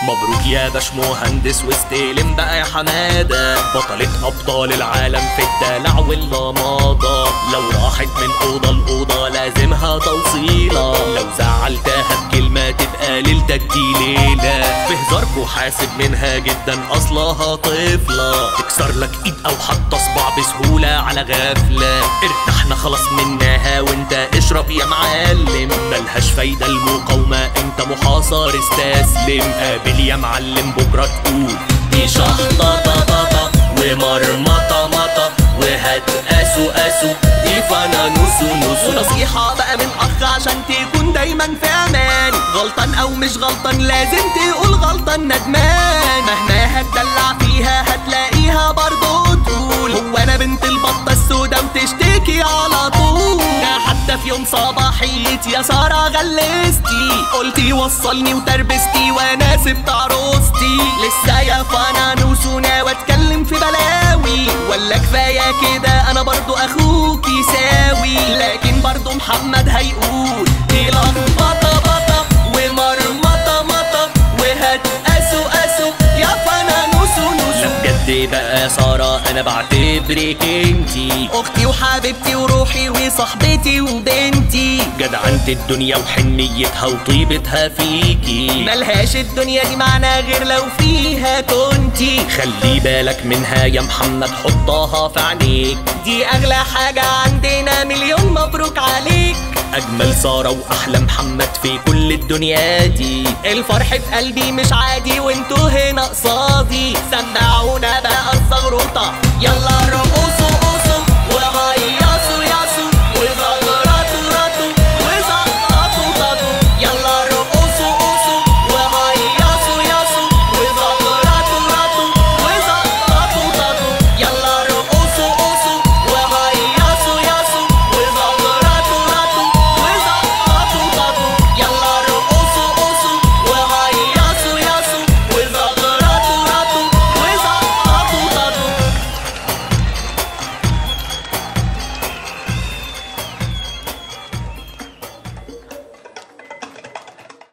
مبروك يا باش مهندس واستلم بقى يا حمادة بطلة أبطال العالم في الدلع واللماضة لو راحت من أوضة لأوضة لازمها توصيلة لو زعلتها بكلمة تبقى ليلتك دي ليلة في هزاركوا حاسب منها جدا أصلها طفلة تكسر لك إيد أو حتى صباع بسهولة على غفلة ارتحنا خلاص منها وانت اشرب يا معلم ملهاش فايدة المقاومة انت محاصر استسلم قابل يا معلم بكرة تقول دي شحطة طططة ومرمطة مطة وهات قاسو قاسو دي فانا نوسو نوسو نصيحة بقى من أخ عشان تكون دايما في أمان غلطان أو مش غلطان لازم تقول غلطان ندمان مهما هتدلع فيها هتلاقيها برضه تقول هو أنا بنت البطة السودا وتشتكي على طول ده حتى في يوم صباحيت يا سارة غلستي قلتي وصلني وتربستي وانا سبت عروستي لسه يا فنانوس وناوي اتكلم في بلاوي ولا كفاية كده انا برضو اخوكي ساوي لكن برضو محمد هيقول دي لخبطة بطة ومرمطة مطة وهات اسو اسو يا فنانوس ونوسو بجد بقى سارة انا بعتبرك انتي اختي وحبيبتي وروحي وصاحبتي وبنتي جدعنة الدنيا وحنيتها وطيبتها فيكي ملهاش الدنيا دي معنى غير لو فيها كنتي خلي بالك منها يا محمد حطها في عينيك دي اغلى حاجة عندنا مليون مبروك عليك اجمل سارة واحلى محمد في كل الدنيا دي الفرح في قلبي مش عادي وانتوا هنا قصادي سمعونا بقى الزغروطة يلا روح